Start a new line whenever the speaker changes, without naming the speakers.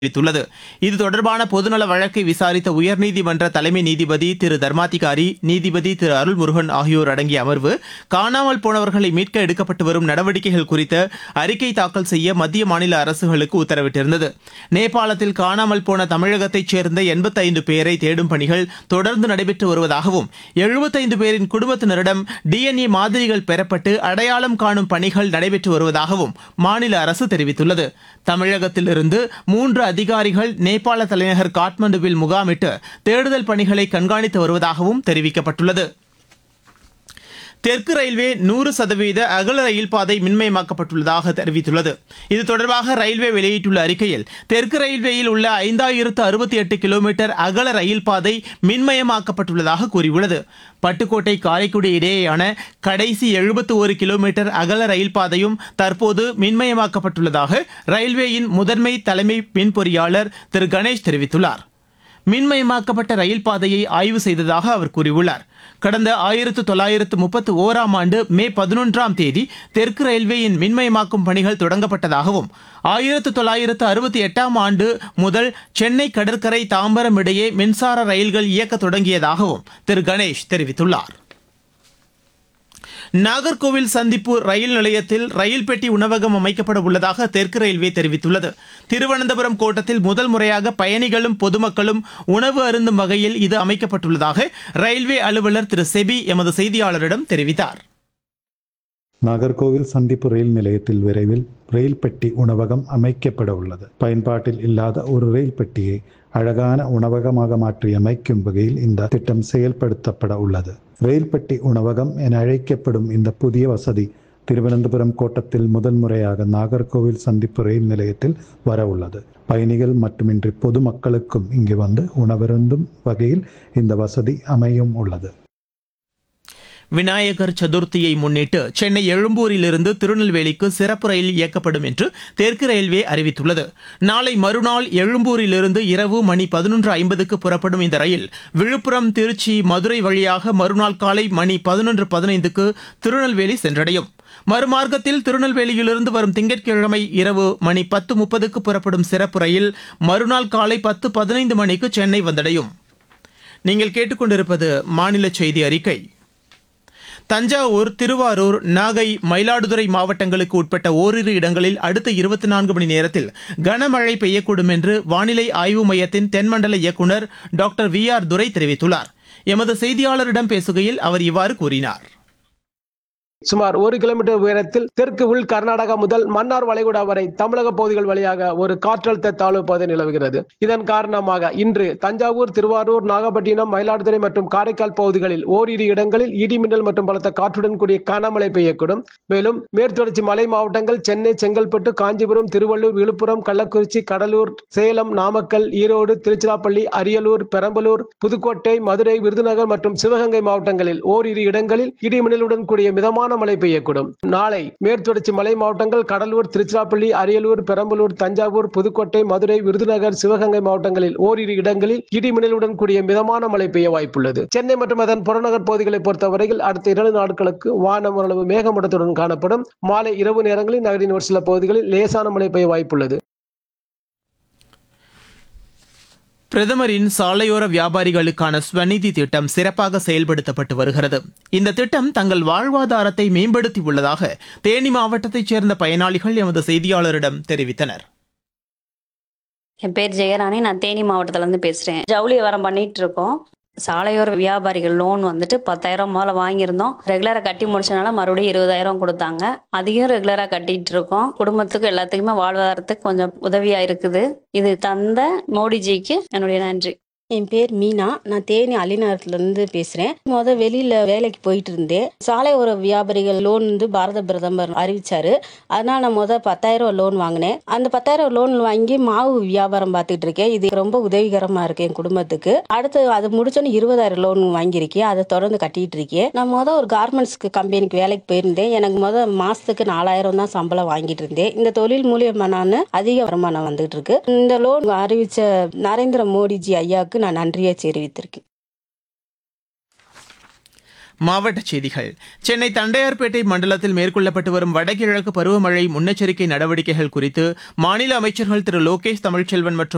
தெரிவித்துள்ளது இது தொடர்பான பொதுநல வழக்கை விசாரித்த உயர்நீதிமன்ற தலைமை நீதிபதி திரு தர்மாதிகாரி நீதிபதி திரு அருள்முருகன் ஆகியோர் அடங்கிய அமர்வு காணாமல் போனவர்களை மீட்க எடுக்கப்பட்டு வரும் நடவடிக்கைகள் குறித்து அறிக்கை தாக்கல் செய்ய மத்திய மாநில அரசுகளுக்கு உத்தரவிட்டிருந்தது நேபாளத்தில் காணாமல் போன தமிழகத்தைச் சேர்ந்த எண்பத்தைந்து பேரை தேடும் பணிகள் தொடர்ந்து நடைபெற்று வருவதாகவும் எழுபத்தைந்து பேரின் குடும்பத்தினரிடம் டிஎன்ஏ மாதிரிகள் பெறப்பட்டு அடையாளம் காணும் பணிகள் நடைபெற்று வருவதாகவும் மாநில அரசு தெரிவித்துள்ளது தமிழகத்திலிருந்து மூன்று அதிகாரிகள் நேபாள தலைநகர் காட்மண்டுவில் முகாமிட்டு தேடுதல் பணிகளை கண்காணித்து வருவதாகவும் தெரிவிக்கப்பட்டுள்ளது தெற்கு ரயில்வே நூறு சதவீத அகல ரயில் பாதை மின்மயமாக்கப்பட்டுள்ளதாக தெரிவித்துள்ளது இது தொடர்பாக ரயில்வே வெளியிட்டுள்ள அறிக்கையில் தெற்கு ரயில்வேயில் உள்ள ஐந்தாயிரத்து அறுபத்தி எட்டு கிலோமீட்டர் அகல ரயில் பாதை மின்மயமாக்கப்பட்டுள்ளதாக கூறியுள்ளது பட்டுக்கோட்டை காரைக்குடி இடையேயான கடைசி எழுபத்து ஒரு கிலோமீட்டர் அகல ரயில் பாதையும் தற்போது மின்மயமாக்கப்பட்டுள்ளதாக ரயில்வேயின் முதன்மை தலைமை மின் பொறியாளர் திரு கணேஷ் தெரிவித்துள்ளார் மின்மயமாக்கப்பட்ட ரயில் பாதையை ஆய்வு செய்ததாக அவர் கூறியுள்ளார் கடந்த ஆயிரத்து தொள்ளாயிரத்து முப்பத்து ஓராம் ஆண்டு மே பதினொன்றாம் தேதி தெற்கு ரயில்வேயின் மின்மயமாக்கும் பணிகள் தொடங்கப்பட்டதாகவும் ஆயிரத்து தொள்ளாயிரத்து அறுபத்தி எட்டாம் ஆண்டு முதல் சென்னை கடற்கரை தாம்பரம் இடையே மின்சார ரயில்கள் இயக்க தொடங்கியதாகவும் திரு கணேஷ் தெரிவித்துள்ளார் நாகர்கோவில் சந்திப்பு ரயில் நிலையத்தில் ரயில் பெட்டி உணவகம் அமைக்கப்பட உள்ளதாக தெற்கு ரயில்வே தெரிவித்துள்ளது திருவனந்தபுரம் கோட்டத்தில் முதல் முறையாக பயணிகளும் பொதுமக்களும் உணவு அருந்தும் வகையில் இது அமைக்கப்பட்டுள்ளதாக ரயில்வே அலுவலர் திரு செபி எமது செய்தியாளரிடம் தெரிவித்தார்
நாகர்கோவில் சந்திப்பு ரயில் நிலையத்தில் விரைவில் ரயில் பெட்டி உணவகம் அமைக்கப்பட உள்ளது பயன்பாட்டில் இல்லாத ஒரு ரயில் பெட்டியை அழகான உணவகமாக மாற்றி அமைக்கும் வகையில் இந்த திட்டம் செயல்படுத்தப்பட உள்ளது ரயில் பெட்டி உணவகம் என அழைக்கப்படும் இந்த புதிய வசதி திருவனந்தபுரம் கோட்டத்தில் முதன்முறையாக நாகர்கோவில் சந்திப்பு ரயில் நிலையத்தில் வர உள்ளது பயணிகள் மட்டுமின்றி பொதுமக்களுக்கும் இங்கு வந்து உணவருந்தும் வகையில் இந்த வசதி அமையும் உள்ளது
விநாயகர் சதுர்த்தியை முன்னிட்டு சென்னை எழும்பூரிலிருந்து திருநெல்வேலிக்கு சிறப்பு ரயில் இயக்கப்படும் என்று தெற்கு ரயில்வே அறிவித்துள்ளது நாளை மறுநாள் எழும்பூரிலிருந்து இரவு மணி பதினொன்று ஐம்பதுக்கு புறப்படும் இந்த ரயில் விழுப்புரம் திருச்சி மதுரை வழியாக மறுநாள் காலை மணி பதினொன்று பதினைந்துக்கு திருநெல்வேலி சென்றடையும் மறுமார்க்கத்தில் திருநெல்வேலியிலிருந்து வரும் திங்கட்கிழமை இரவு மணி பத்து முப்பதுக்கு புறப்படும் சிறப்பு ரயில் மறுநாள் காலை பத்து பதினைந்து மணிக்கு சென்னை வந்தடையும் நீங்கள் கேட்டுக்கொண்டிருப்பது மாநில செய்தி அறிக்கை தஞ்சாவூர் திருவாரூர் நாகை மயிலாடுதுறை மாவட்டங்களுக்கு உட்பட்ட ஓரிரு இடங்களில் அடுத்த இருபத்தி நான்கு மணி நேரத்தில் கனமழை பெய்யக்கூடும் என்று வானிலை ஆய்வு மையத்தின் தென்மண்டல இயக்குநர் டாக்டர் வி ஆர் துரை தெரிவித்துள்ளார் எமது செய்தியாளரிடம் பேசுகையில் அவர் இவ்வாறு கூறினார்
சுமார் ஒரு கிலோமீட்டர் உயரத்தில் தெற்கு உள் கர்நாடகா முதல் மன்னார் வளைகுடா வரை தமிழக பகுதிகள் வழியாக ஒரு காற்றழுத்த தாழ்வு பாதை நிலவுகிறது இதன் காரணமாக இன்று தஞ்சாவூர் திருவாரூர் நாகப்பட்டினம் மயிலாடுதுறை மற்றும் காரைக்கால் பகுதிகளில் ஓரிரு இடங்களில் இடிமின்னல் மற்றும் பலத்த காற்றுடன் கூடிய கனமழை பெய்யக்கூடும் மேலும் மேற்குத்தொடர்ச்சி மலை மாவட்டங்கள் சென்னை செங்கல்பட்டு காஞ்சிபுரம் திருவள்ளூர் விழுப்புரம் கள்ளக்குறிச்சி கடலூர் சேலம் நாமக்கல் ஈரோடு திருச்சிராப்பள்ளி அரியலூர் பெரம்பலூர் புதுக்கோட்டை மதுரை விருதுநகர் மற்றும் சிவகங்கை மாவட்டங்களில் ஓரிரு இடங்களில் இடிமின்னலுடன் கூடிய மிதமான மழை பெய்யக்கூடும் நாளை மேற்குத்தொடர்ச்சி மலை மாவட்டங்கள் கடலூர் திருச்சிராப்பள்ளி அரியலூர் பெரம்பலூர் தஞ்சாவூர் புதுக்கோட்டை மதுரை விருதுநகர் சிவகங்கை மாவட்டங்களில் ஓரிரு இடங்களில் இடிமின்னலுடன் கூடிய மிதமான மழை பெய்ய வாய்ப்புள்ளது சென்னை மற்றும் அதன் புறநகர் பகுதிகளை பொறுத்தவரையில் அடுத்த இரண்டு நாட்களுக்கு வானம் ஓரளவு மேகமூட்டத்துடன் காணப்படும் மாலை இரவு நேரங்களில் நகரின் ஒரு சில பகுதிகளில் லேசான மழை பெய்ய வாய்ப்புள்ளது
பிரதமரின் சாலையோர வியாபாரிகளுக்கான ஸ்வநிதி திட்டம் சிறப்பாக செயல்படுத்தப்பட்டு வருகிறது இந்த திட்டம் தங்கள் வாழ்வாதாரத்தை மேம்படுத்தியுள்ளதாக தேனி மாவட்டத்தைச் சேர்ந்த பயனாளிகள் எமது செய்தியாளரிடம் தெரிவித்தனர்
என் பேர் ஜெயராணி நான் தேனி மாவட்டத்துலேருந்து பேசுகிறேன் ஜவுளி வியாபாரம் பண்ணிட்டு இருக்கோம் சாலையோர வியாபாரிகள் லோன் வந்துட்டு பத்தாயிரம் முதல்ல வாங்கியிருந்தோம் ரெகுலராக கட்டி முடிச்சனால மறுபடியும் இருபதாயிரம் கொடுத்தாங்க அதையும் ரெகுலராக கட்டிட்டு இருக்கோம் குடும்பத்துக்கு எல்லாத்துக்குமே வாழ்வாதாரத்துக்கு கொஞ்சம் உதவியாக இருக்குது இது தந்த மோடிஜிக்கு என்னுடைய நன்றி
என் பேர் மீனா நான் தேனி அலிநகரத்துலேருந்து பேசுகிறேன் முத வெளியில் வேலைக்கு போயிட்டு இருந்தேன் சாலை ஒரு வியாபாரிகள் லோன் வந்து பாரத பிரதமர் அறிவிச்சாரு அதனால் நான் முத பத்தாயிரம் லோன் வாங்கினேன் அந்த பத்தாயிரம் லோன் வாங்கி மாவு வியாபாரம் பார்த்துட்டு இருக்கேன் இது ரொம்ப உதவிகரமாக இருக்கு என் குடும்பத்துக்கு அடுத்து அது முடிச்சோன்னு இருபதாயிரம் லோன் வாங்கியிருக்கேன் அதை தொடர்ந்து கட்டிட்டு இருக்கேன் நான் முத ஒரு கார்மெண்ட்ஸ்க்கு கம்பெனிக்கு வேலைக்கு போயிருந்தேன் எனக்கு முத மாதத்துக்கு நாலாயிரம் தான் சம்பளம் வாங்கிட்டு இருந்தேன் இந்த தொழில் மூலியமாக நான் அதிக வருமானம் வந்துட்டு இருக்கு இந்த லோன் அறிவிச்ச நரேந்திர மோடிஜி ஐயாவுக்கு நான் நன்றியை தெரிவித்திருக்கேன்
மாவட்டச் செய்திகள் சென்னை தண்டையார்பேட்டை மண்டலத்தில் மேற்கொள்ளப்பட்டு வரும் வடகிழக்கு பருவமழை முன்னெச்சரிக்கை நடவடிக்கைகள் குறித்து மாநில அமைச்சர்கள் திரு லோகேஷ் தமிழ்ச்செல்வன் மற்றும்